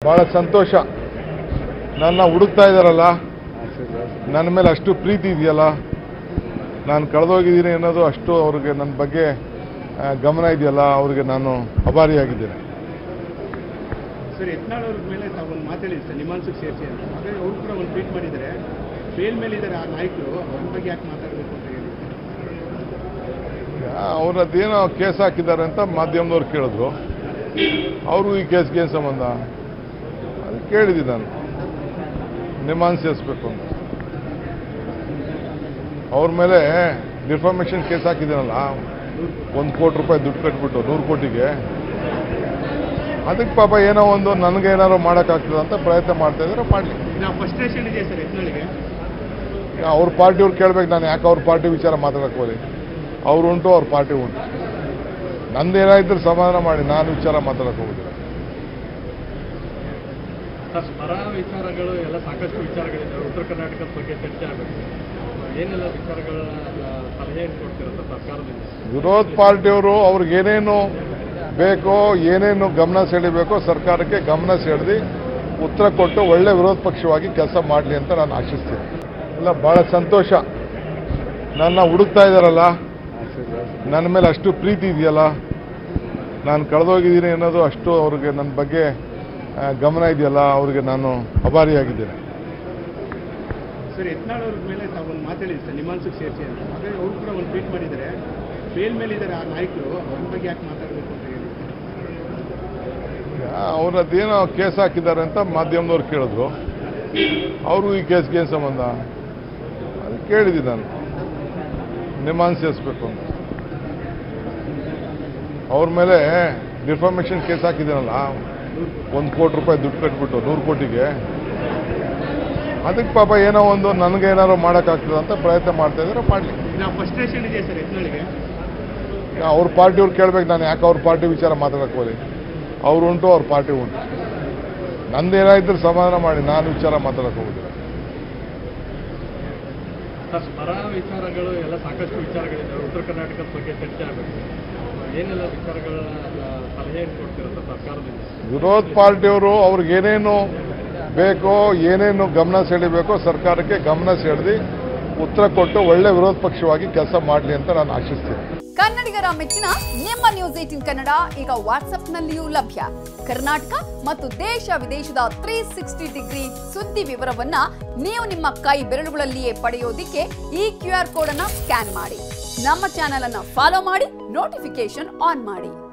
ಭಾಳ ಸಂತೋಷ ನನ್ನ ಹುಡುಕ್ತಾ ಇದ್ದಾರಲ್ಲ ನನ್ನ ಮೇಲೆ ಅಷ್ಟು ಪ್ರೀತಿ ಇದೆಯಲ್ಲ ನಾನು ಕಳೆದೋಗಿದ್ದೀನಿ ಅನ್ನೋದು ಅಷ್ಟು ಅವ್ರಿಗೆ ನನ್ನ ಬಗ್ಗೆ ಆ, ಗಮನ ಇದೆಯಲ್ಲ ಅವ್ರಿಗೆ ನಾನು ಅಭಾರಿಯಾಗಿದ್ದೇನೆ ಸರ್ ಯತ್ನಾಳ್ ಅವ್ರ ಮೇಲೆ ತಾವು ಒಂದು ಮಾತಾಡಿದ್ರಿ ಸರ್ ನಿಮಾನ್ಸಕ್ಕೆ ಸೇರಿಸಿ ಅಂತ ಹಾಗಾಗಿ ಅವರು ಕೂಡ ಒಂದು ಟ್ವೀಟ್ ಮಾಡಿದ್ದಾರೆ ಬೇಲ್ ಮೇಲೆ ಇದ್ದಾರೆ ಆ ನಾಯಕರು ಅವ್ರ ಬಗ್ಗೆ ಯಾಕೆ ಮಾತಾಡಬೇಕು ಅಂತ ಹೇಳಿ ಅವ್ರದ್ದೇನೋ ಕೇಸ್ ಹಾಕಿದ್ದಾರೆ ಅಂತ ಮಾಧ್ಯಮದವ್ರು ಕೇಳಿದ್ರು ಅವರು ಈ ಕೇಸ್ಗೆ ಏನು ಸಂಬಂಧ ಅದು ಕೇಳಿದ್ದೀನಿ ನಾನು ನಿಮ್ಮಾನ್ ಸೇರಿಸ್ಬೇಕು ಅಂತ ಅವ್ರ ಮೇಲೆ ಡಿಫಾರ್ಮೇಷನ್ ಕೇಸ್ ಹಾಕಿದ್ದೀನಲ್ಲ ಒಂದು ಕೋಟಿ ರೂಪಾಯಿ ದುಡ್ಡು ಕಟ್ಬಿಟ್ಟು ನೂರು ಕೋಟಿಗೆ ಅದಕ್ಕೆ ಪಾಪ ಏನೋ ಒಂದು ನನಗೆ ಏನಾದ್ರು ಮಾಡೋಕ್ಕಾಗ್ತದೆ ಅಂತ ಪ್ರಯತ್ನ ಮಾಡ್ತಾ ಇದ್ದಾರೆ ಮಾಡಲಿ ನಾವು ಫಸ್ಟ್ರೇಷನ್ ಇದೆ ಸರ್ ಯತ್ನಾಳಿಗೆ ಅವ್ರ ಪಾರ್ಟಿಯವ್ರು ಕೇಳ್ಬೇಕು ನಾನು ಯಾಕೆ ಅವ್ರ ಪಾರ್ಟಿ ವಿಚಾರ ಮಾತಾಡಕ್ಕೆ ಹೋಗಿ ಅವ್ರು ಉಂಟು ಅವ್ರ ಪಾರ್ಟಿ ಉಂಟು ನಂದೇನಾಯ್ತು ಸಮಾಧಾನ ಮಾಡಿ ನಾನು ವಿಚಾರ ಮಾತಾಡಕ್ಕೆ ಹೋಗುದಿಲ್ಲ ಸರ್ ಪರ ವಿಚಾರಗಳು ಎಲ್ಲ ಸಾಕಷ್ಟು ವಿಚಾರಗಳಿದೆ ಉತ್ತರ ಕರ್ನಾಟಕದ ಬಗ್ಗೆ ಚರ್ಚೆ ಆಗಬೇಕು ಏನೆಲ್ಲ ವಿಚಾರಗಳ ಆ, ಸಲಹೆ ಕೊಡ್ತೀರಾ ಸರ್ ಸರ್ಕಾರದಿಂದ ವಿರೋಧ ಪಾರ್ಟಿಯವರು ಅವ್ರಿಗೆ ಏನೇನು ಬೇಕೋ ಏನೇನು ಗಮನ ಸೆಳಿಬೇಕೋ ಸರ್ಕಾರಕ್ಕೆ ಗಮನ ಸೆಳೆದು ಉತ್ತರ ಕೊಟ್ಟು ಒಳ್ಳೆ ವಿರೋಧ ಪಕ್ಷವಾಗಿ ಕೆಲಸ ಮಾಡಲಿ ಅಂತ ನಾನು ಆಶಿಸ್ತೀನಿ ಇಲ್ಲ ಭಾಳ ಸಂತೋಷ ನನ್ನ ಹುಡುಕ್ತಾ ಇದ್ದಾರಲ್ಲ ನನ್ನ ಮೇಲೆ ಅಷ್ಟು ಪ್ರೀತಿ ಇದೆಯಲ್ಲ ನಾನು ಕಳೆದೋಗಿದ್ದೀನಿ ಅನ್ನೋದು ಅಷ್ಟು ಅವ್ರಿಗೆ ನನ್ನ ಬಗ್ಗೆ ಆ, ಗಮನ ಇದೆಯಲ್ಲ ಅವ್ರಿಗೆ ನಾನು ಅಭಾರಿಯಾಗಿದ್ದೇನೆ ಸರ್ ಯತ್ನಾಳ್ ಅವ್ರ ಮೇಲೆ ತಾವು ಒಂದು ಮಾತಾಡಿದ್ರಿ ಸರ್ ನಿಮಾನ್ಸಕ್ಕೆ ಸೇರಿಸಿ ಅಂತ ಹಾಗಾಗಿ ಅವರು ಕೂಡ ಒಂದು ಟ್ವೀಟ್ ಮಾಡಿದ್ದಾರೆ ಬೇಲ್ ಮೇಲೆ ಇದ್ದಾರೆ ಆ ನಾಯಕರು ಅವ್ರ ಬಗ್ಗೆ ಯಾಕೆ ಮಾತಾಡಬೇಕು ಅಂತ ಹೇಳಿ ಅವ್ರದ್ದೇನೋ ಕೇಸ್ ಹಾಕಿದ್ದಾರೆ ಅಂತ ಮಾಧ್ಯಮದವ್ರು ಕೇಳಿದ್ರು ಅವರು ಈ ಕೇಸ್ಗೆ ಏನು ಸಂಬಂಧ ಅದು ಕೇಳಿದ್ದೀನಿ ನಾನು ನಿಮ್ಮಾನ್ ಸೇರಿಸ್ಬೇಕು ಅಂತ ಅವ್ರ ಮೇಲೆ ಡಿಫಾರ್ಮೇಷನ್ ಕೇಸ್ ಹಾಕಿದ್ದೀನಲ್ಲ ಒಂದು ಕೋಟಿ ರೂಪಾಯಿ ದುಡ್ಡು ಕಟ್ಬಿಟ್ಟು ನೂರು ಕೋಟಿಗೆ ಅದಕ್ಕೆ ಪಾಪ ಏನೋ ಒಂದು ನನಗೆ ಏನಾದ್ರು ಮಾಡೋಕ್ಕಾಗ್ತದೆ ಅಂತ ಪ್ರಯತ್ನ ಮಾಡ್ತಾ ಇದ್ದಾರೆ ಮಾಡಲಿ ನಾವು ಫಸ್ಟ್ರೇಷನ್ ಇದೆ ಸರ್ ಯತ್ನಾಳಿಗೆ ಅವ್ರ ಪಾರ್ಟಿಯವ್ರು ಕೇಳ್ಬೇಕು ನಾನು ಯಾಕೆ ಅವ್ರ ಪಾರ್ಟಿ ವಿಚಾರ ಮಾತಾಡಕ್ಕೆ ಹೋಗಿ ಅವ್ರು ಉಂಟು ಅವ್ರ ಪಾರ್ಟಿ ಉಂಟು ನಂದೇನಾಯ್ತು ಸಮಾಧಾನ ಮಾಡಿ ನಾನು ವಿಚಾರ ಮಾತಾಡಕ್ಕೆ ಹೋಗುದಿಲ್ಲ ಸರ್ ಪರ ವಿಚಾರಗಳು ಎಲ್ಲ ಸಾಕಷ್ಟು ವಿಚಾರಗಳಿದೆ ಉತ್ತರ ಕರ್ನಾಟಕದ ಬಗ್ಗೆ ಚರ್ಚೆ ಆಗಬೇಕು ಏನೆಲ್ಲ ವಿಚಾರಗಳ ಆ, ಸಲಹೆ ಕೊಡ್ತೀರಾ ಸರ್ ಸರ್ಕಾರದಿಂದ ವಿರೋಧ ಪಾರ್ಟಿಯವರು ಅವ್ರಿಗೆ ಏನೇನು ಬೇಕೋ ಏನೇನು ಗಮನ ಸೆಳಿಬೇಕೋ ಸರ್ಕಾರಕ್ಕೆ ಗಮನ ಸೆಳೆದು ಉತ್ತರ ಕೊಟ್ಟು ಒಳ್ಳೆ ವಿರೋಧ ಪಕ್ಷವಾಗಿ ಕೆಲಸ ಮಾಡಲಿ ಅಂತ ನಾನು ಆಶಿಸ್ತೀನಿ ಕನ್ನಡಿಗರ ಮೆಚ್ಚಿನ ನಿಮ್ಮ ನ್ಯೂಸ್ ಏಟಿನ್ ಕನ್ನಡ ಈಗ ವಾಟ್ಸ್ಆಪ್ನಲ್ಲಿಯೂ ಲಭ್ಯ ಕರ್ನಾಟಕ ಮತ್ತು ದೇಶ ವಿದೇಶದ ತ್ರೀ ಸಿಕ್ಸ್ಟಿ ಡಿಗ್ರಿ ಸುದ್ದಿ ವಿವರವನ್ನ ನೀವು ನಿಮ್ಮ ಕೈ ಬೆರಳುಗಳಲ್ಲಿಯೇ ಪಡೆಯೋದಿಕ್ಕೆ ಈ ಕ್ಯೂ ಆರ್ ಕೋಡ್ ಅನ್ನ ಸ್ಕ್ಯಾನ್ ಮಾಡಿ ನಮ್ಮ ಚಾನೆಲ್ ಅನ್ನ ಫಾಲೋ ಮಾಡಿ ನೋಟಿಫಿಕೇಶನ್ ಆನ್ ಮಾಡಿ